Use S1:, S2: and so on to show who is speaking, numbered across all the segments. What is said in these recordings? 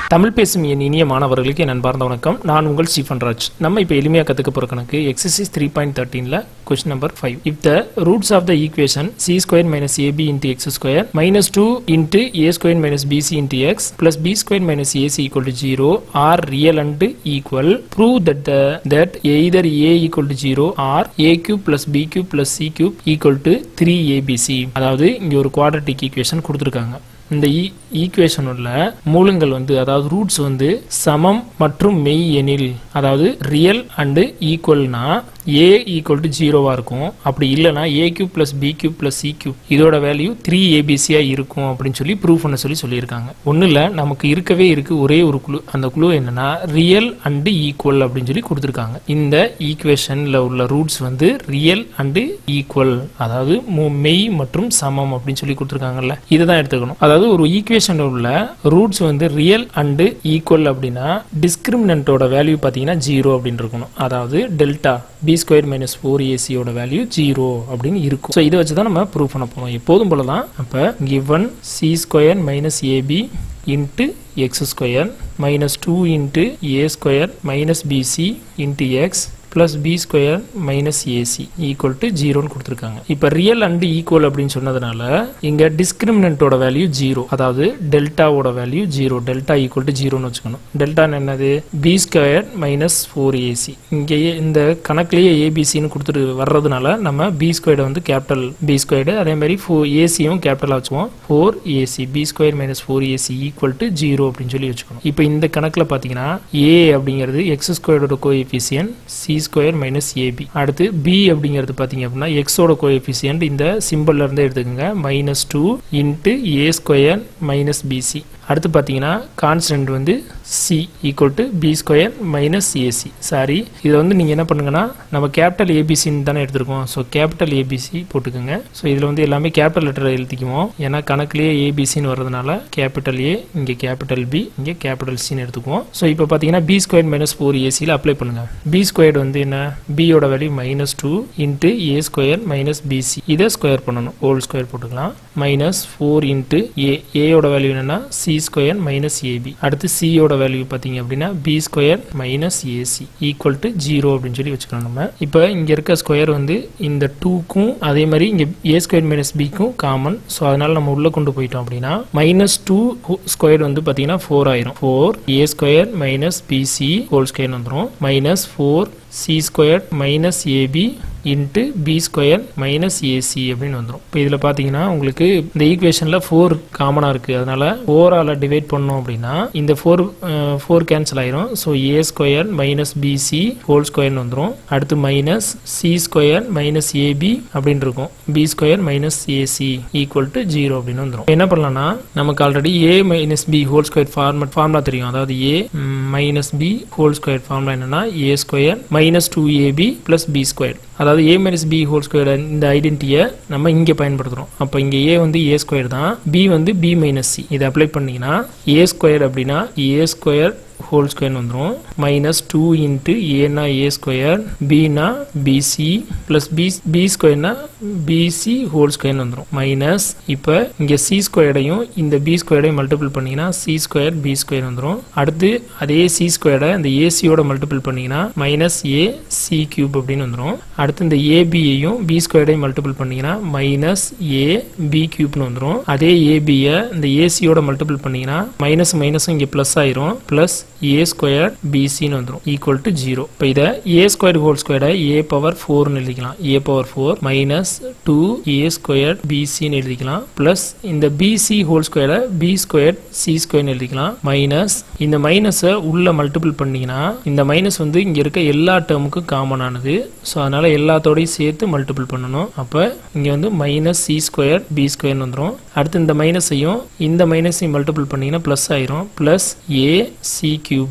S1: தமிழ் பேசும் என் இனிய மாணவர்களுக்கு என் அன்பார்ந்த வணக்கம் நான் உங்கள் ஸ்டீஃபன் ராஜ் நம்ம இப்போ எளிமையாக கற்றுக்க போகிற கணக்கு எக்ஸசைஸ் த்ரீ பாயிண்ட் தேர்ட்டீனில் question number five if the roots of the equation C square minus AB into X square minus two into A square minus BC into X plus B square minus AC equal to zero are real and equal prove that the that either A equal to zero or A cube plus B cube plus C cube equal to three ABC அதாவது இங்கே ஒரு quadratic equation கொடுத்துருக்காங்க இந்த equation உள்ள மூலங்கள் வந்து அதாவது roots வந்து சமம் மற்றும் மெய் எனில் அதாவது ரியல் அண்டு ஈக்குவல்னா ஏ ஈக்குவல் டு ஜீரோவா இருக்கும் அப்படி இல்லைனா A cube plus B cube plus C cube இதோட வேல்யூ த்ரீ ஏபிசியா இருக்கும் அப்படின்னு சொல்லி ப்ரூவ் பண்ண சொல்லி சொல்லியிருக்காங்க ஒன்றும் இல்லை நமக்கு இருக்கவே இருக்கு ஒரே ஒரு குழு அந்த குழு என்னன்னா ரியல் அண்டு ஈக்குவல் அப்படின்னு சொல்லி கொடுத்துருக்காங்க இந்த ஈக்குவேஷன்ல உள்ள ரூட்ஸ் வந்து ரியல் அண்டு ஈக்குவல் அதாவது மு- மெய் மற்றும் சமம் அப்படின்னு சொல்லி கொடுத்துருக்காங்கல்ல இதை தான் எடுத்துக்கணும் அதாவது ஒரு ஈக்குவேஷன் உள்ள ரூட்ஸ் வந்து ரியல் அண்டு ஈக்குவல் அப்படின்னா டிஸ்கிரிமினன்ட்டோட வேல்யூ பார்த்தீங்கன்னா ஜீரோ அப்படின்னு இருக்கணும் அதாவது delta B square minus four ஏசியோட வேல்யூ ஜீரோ அப்படின்னு இருக்கும் ஸோ இதை வச்சு தான் நம்ம ப்ரூவ் பண்ண போறோம் எப்போதும் போல தான் அப்போ given C square minus AB into X square minus two into A square minus BC into X plus B square minus AC equal to ஜீரோன்னு கொடுத்துருக்காங்க இப்போ ரியல் அண்ட் ஈக்குவல் அப்படின்னு சொன்னதுனால இங்க டிஸ்கிரிமினன்ட்டோட வேல்யூ ஜீரோ அதாவது டெல்டாவோட value zero delta equal to ஜீரோன்னு வச்சுக்கணும் டெல்டா என்னது B square minus four AC இங்கேயே இந்த கணக்குலயே ஏபிசின்னு கொடுத்துட்டு வர்றதுனால நம்ம பி ஸ்கொயர்டை வந்து கேபிட்டல் பி ஸ்கொயர்டு அதே மாதிரி ஃபோர் ஏசியும் கேபிட்டலாக வச்சுக்குவோம் four AC B square minus four AC equal to zero அப்படின்னு சொல்லி வச்சுக்கணும் இப்போ இந்த கணக்கில் பார்த்தீங்கன்னா ஏ அப்படிங்கிறது எக்ஸ் ஸ்கொயரோட coefficient C square minus AB அடுத்து பி அப்படிங்கிறது பார்த்தீங்க அப்படின்னா எக்ஸோட கோஎஃபிசியன்ட் இந்த சிம்பிள்ல இருந்து எடுத்துக்கோங்க minus two into A square minus BC அடுத்து பார்த்தீங்கன்னா கான்ஸ்டன்ட் வந்து C equal to B square minus AC sorry இதை வந்து நீங்கள் என்ன பண்ணுங்கன்னா நம்ம கேபிட்டல் ஏபிசின்னு தானே எடுத்திருக்கோம் ஸோ கேபிட்டல் ஏபிசி போட்டுக்கோங்க ஸோ இதில் வந்து எல்லாமே கேபிட்டல் லெட்டர் எழுதிக்குவோம் ஏன்னா கணக்குலேயே ஏபிசின்னு வர்றதுனால கேபிட்டல் ஏ இங்கே கேபிட்டல் பி இங்கே கேபிட்டல் சின்னு எடுத்துக்குவோம் ஸோ இப்போ பார்த்தீங்கன்னா பி ஸ்கொயர் மைனஸ் ஃபோர் ஏசியில் அப்ளை பண்ணுங்க பி ஸ்கொயர் வந்து என்ன பியோட value minus two into A square minus BC இதை ஸ்கொயர் பண்ணணும் ஹோல் ஸ்கொயர் போட்டுக்கலாம் மைனஸ் ஃபோர் இன்ட்டு ஏ ஏயோட வேல்யூ என்னன்னா சி ஸ்கொயர் மைனஸ் ஏபி அடுத்து சியோட வேல்யூ பார்த்தீங்க அப்படின்னா B square minus AC equal to zero அப்படின்னு சொல்லி வச்சுக்கணும் நம்ம இப்போ இங்கே இருக்க ஸ்கொயர் வந்து இந்த டூக்கும் அதே மாதிரி இங்கே ஏ ஸ்கொயர் மைனஸ் பிக்கும் காமன் ஸோ அதனால நம்ம உள்ள கொண்டு போயிட்டோம் அப்படின்னா மைனஸ் டூ ஸ்கொயர் வந்து பார்த்தீங்கன்னா ஃபோர் ஆயிரும் four A square minus BC whole square வந்துடும் minus four C square minus AB into B square minus AC அப்படின்னு வந்துடும் இப்போ இதில் பார்த்தீங்கன்னா உங்களுக்கு இந்த ஈக்குவேஷனில் ஃபோர் காமனாக இருக்குது அதனால ஃபோரால் டிவைட் பண்ணோம் அப்படின்னா இந்த ஃபோர் ஃபோர் கேன்சல் ஆயிரும் so A square minus BC whole ஸ்கொயர்னு வந்துடும் அடுத்து minus C square minus AB அப்படின்னு இருக்கும் B square minus AC equal to zero அப்படின்னு வந்துடும் என்ன பண்ணலாம்னா நமக்கு already A minus B whole square format formula தெரியும் அதாவது A minus B whole square formula என்னன்னா A square minus two AB plus B square அதாவது A minus B whole square இந்த ஐடென்டிட்டியை நம்ம இங்கே பயன்படுத்துகிறோம் அப்போ இங்கே ஏ வந்து ஏ ஸ்கொயர் தான் பி வந்து பி மைனஸ் சி இதை அப்ளை பண்ணீங்கன்னா ஏ ஸ்கொயர் அப்படின்னா ஏ ஸ்கொயர் ஹோல் ஸ்கொயர் வந்துடும் மைனஸ் டூ இன்ட்டு ஏனா ஏ ஸ்கொயர் பினா பிசி ப்ளஸ் பி பி ஸ்கொயர்னா பிசி ஹோல் ஸ்கொயர்னு வந்துடும் மைனஸ் இப்போ இங்கே சி ஸ்கொயர்டையும் இந்த பி ஸ்கொயர்டையும் மல்டிபிள் பண்ணீங்கன்னா சி ஸ்கொயர் பி ஸ்கொயர் வந்துடும் அடுத்து அதே சி ஸ்கொயர்டை இந்த ஏசியோட மல்டிபிள் பண்ணீங்கன்னா மைனஸ் ஏ சி கியூப் அப்படின்னு வந்துடும் அடுத்து இந்த ஏபியையும் பி ஸ்கொயர்டையும் மல்டிபிள் பண்ணீங்கன்னா மைனஸ் ஏ பி கியூப்னு வந்துடும் அதே ஏபியை இந்த ஏசியோட மல்டிபிள் பண்ணீங்கன்னா மைனஸ் மைனஸும் இங்கே ப்ளஸ் ஆயிரும் ப்ளஸ் ஏ ஸ்கொயர் பிசின்னு வந்துடும் ஈக்குவல் டு ஜீரோ இப்போ இதை ஏ ஸ்கொயர் ஹோல் ஸ்கொயரை ஏ பவர் ஃபோர்னு எழுதிக்கலாம் A power four minus two A square பிசின்னு எழுதிக்கலாம் ப்ளஸ் இந்த பிசி ஹோல் ஸ்கொயரை பி ஸ்கொயர் சி ஸ்கொயர்னு எழுதிக்கலாம் மைனஸ் இந்த மைனஸை உள்ள மல்டிபிள் பண்ணீங்கன்னா இந்த மைனஸ் வந்து இங்கே இருக்க எல்லா டேர்முக்கும் காமன் ஆனது ஸோ அதனால எல்லாத்தோடையும் சேர்த்து மல்டிபிள் பண்ணணும் அப்போ இங்கே வந்து மைனஸ் சி ஸ்கொயர் பி ஸ்கொயர்னு வந்துடும் அடுத்து இந்த மைனஸையும் இந்த மைனஸையும் மல்டிபிள் பண்ணீங்கன்னா ப்ளஸ் ஆயிரும் ப்ளஸ் ஏ சி கியூபு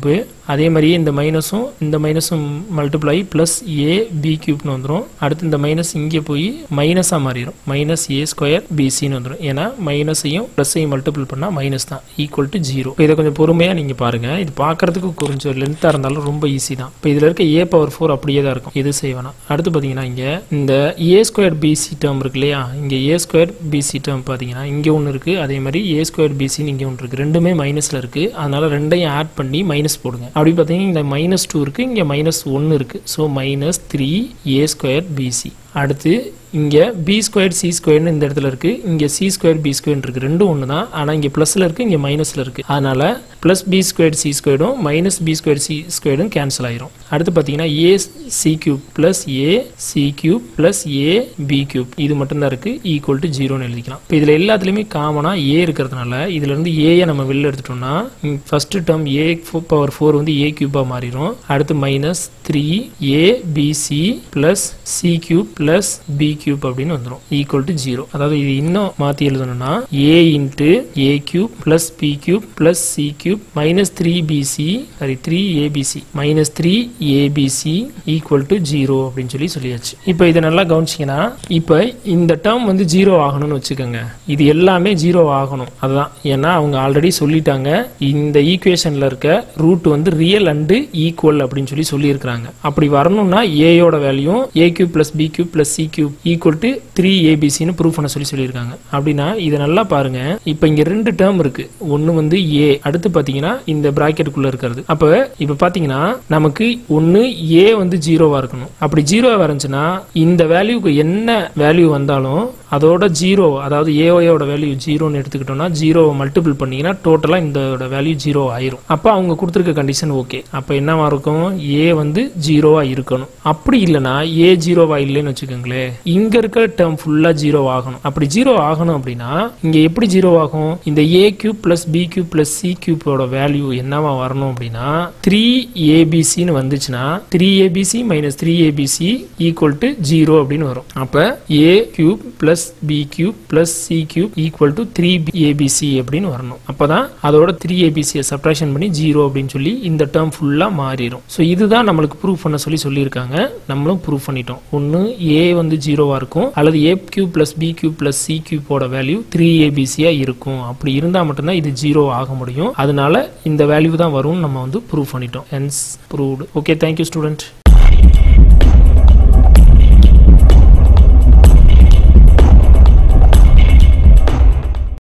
S1: அதே மாதிரியே இந்த மைனஸும் இந்த மைனஸும் மல்டிப்ளை ப்ளஸ் ஏ பி கியூப்னு வந்துடும் அடுத்து இந்த மைனஸ் இங்கே போய் மைனஸாக மாறிடும் மைனஸ் ஏ ஸ்கொயர் பிசின்னு வந்துடும் ஏன்னா மைனஸையும் ப்ளஸ்ஸையும் மல்டிபிள் பண்ணால் மைனஸ் தான் ஈக்குவல் டு ஜீரோ இதை கொஞ்சம் பொறுமையாக நீங்கள் பாருங்கள் இது பார்க்கறதுக்கு கொஞ்சம் லென்த்தாக இருந்தாலும் ரொம்ப ஈஸி தான் இப்போ இதில் இருக்க ஏ பவர் ஃபோர் அப்படியே தான் இருக்கும் எது செய்வேனா அடுத்து பார்த்தீங்கன்னா இங்கே இந்த ஏ ஸ்கொயர் பிசி டேர்ம் இருக்கு இல்லையா இங்கே ஏ ஸ்கொயர் பிசி டேர்ம் பார்த்தீங்கன்னா இங்கே ஒன்று இருக்குது அதே மாதிரி ஏ ஸ்கொயர் பிசின்னு இங்கே ஒன்று இருக்குது ரெண்டுமே மைனஸில் இருக்குது அதனால ரெண்டையும் ஆட் பண்ணி மைனஸ் போடுங்க அப்படி பார்த்தீங்கன்னா இந்த மைனஸ் டூ இருக்குது இங்கே மைனஸ் ஒன்று இருக்குது so minus three A square BC அடுத்து இங்கே பி ஸ்கொயர் சி ஸ்கொயர்னு இந்த இடத்துல இருக்குது இங்கே சி ஸ்கொயர் பி ஸ்கொயர் இருக்குது ரெண்டும் ஒன்று தான் ஆனால் இங்கே ப்ளஸில் இருக்குது இங்கே மைனஸில் இருக்குது அதனால் ப்ளஸ் பி ஸ்கொயர் சி ஸ்கொயரும் மைனஸ் பி ஸ்கொயர் சி ஸ்கொயரும் கேன்சல் ஆயிரும் அடுத்து பார்த்தீங்கன்னா A C cube plus A C cube plus A B cube இது மட்டும்தான் இருக்குது ஈக்குவல் டு ஜீரோன்னு எழுதிக்கலாம் இப்போ இதில் எல்லாத்துலேயுமே காமனாக ஏ இருக்கிறதுனால இதுலேருந்து ஏயை நம்ம வெளில எடுத்துட்டோம்னா first term A power four வந்து ஏ கியூபாக மாறிடும் அடுத்து minus three A BC plus C cube plus B cube அப்படின்னு வந்துடும் ஈக்குவல் டு ஜீரோ அதாவது இது இன்னும் மாற்றி எழுதணும்னா A into A cube plus B cube plus C cube minus three BC sorry three ABC minus three ABC equal to zero அப்படின்னு சொல்லி சொல்லியாச்சு இப்போ இதை நல்லா கவனிச்சிங்கன்னா இப்போ இந்த டேர்ம் வந்து ஜீரோ ஆகணும்னு வச்சுக்கோங்க இது எல்லாமே ஜீரோ ஆகணும் அதுதான் ஏன்னா அவங்க ஆல்ரெடி சொல்லிட்டாங்க இந்த ஈக்குவேஷனில் இருக்க ரூட் வந்து ரியல் அண்டு ஈக்குவல் அப்படின்னு சொல்லி சொல்லியிருக்கிறாங்க அப்படி வரணும்னா ஏயோட value A cube plus B cube plus C cube equal to three ஏபிசின்னு ப்ரூவ் பண்ண சொல்லி சொல்லியிருக்காங்க அப்படின்னா இதை நல்லா பாருங்க இப்போ இங்க ரெண்டு டேர்ம் இருக்கு ஒன்னு வந்து ஏ அடுத்து பாத்தீங்கன்னா இந்த பிராக்கெட்டுக்குள்ள இருக்கிறது அப்ப இப்ப பாத்தீங்கன்னா நமக்கு ஒன்னு ஏ வந்து ஜீரோவா இருக்கணும் அப்படி ஜீரோவா இருந்துச்சுன்னா இந்த வேல்யூக்கு என்ன வேல்யூ வந்தாலும் அதோட ஜீரோ அதாவது ஏஓயோட வேல்யூ ஜீரோன்னு எடுத்துக்கிட்டோம்னா ஜீரோவை மல்டிபிள் பண்ணீங்கன்னா டோட்டலா இந்த வேல்யூ ஜீரோ ஆயிரும் அப்ப அவங்க கொடுத்துருக்க கண்டிஷன் ஓகே அப்ப என்னவா இருக்கும் ஏ வந்து ஜீரோவா இருக்கணும் அப்படி இல்லைன்னா ஏ ஜீரோவா இல்லைன்னு வச்சுக்கோங்களேன் இங்க இருக்க டேர்ம் ஃபுல்லா ஜீரோ ஆகணும் அப்படி ஜீரோ ஆகணும் அப்படின்னா இங்க எப்படி ஜீரோ ஆகும் இந்த a cube plus B cube plus c கியூப்போட வேல்யூ என்னவா வரணும் அப்படின்னா த்ரீ ஏபிசின்னு வந்துச்சுன்னா three ABC minus three ABC equal to zero அப்படின்னு வரும் அப்ப a cube plus B cube plus C cube equal to three ABC அப்படின்னு வரணும் அப்பதான் அதோட த்ரீ ஏபிசியை சப்ட்ராக்ஷன் பண்ணி ஜீரோ அப்படின்னு சொல்லி இந்த டேர்ம் ஃபுல்லா மாறிடும் ஸோ இதுதான் நம்மளுக்கு ப்ரூவ் பண்ண சொல்லி சொல்லியிருக்காங்க நம்மளும் ப்ரூவ் பண்ணிட்டோம் ஒன்று ஏ வந்து ஜீரோவா இருக்கும் அல்லது a cube plus B cube plus c கியூப்போட வேல்யூ த்ரீ ஏபிசியா இருக்கும் அப்படி இருந்தால் மட்டும்தான் இது ஜீரோ ஆக முடியும் அதனால இந்த வேல்யூ தான் வரும்னு நம்ம வந்து ப்ரூவ் பண்ணிட்டோம் hence proved okay thank you student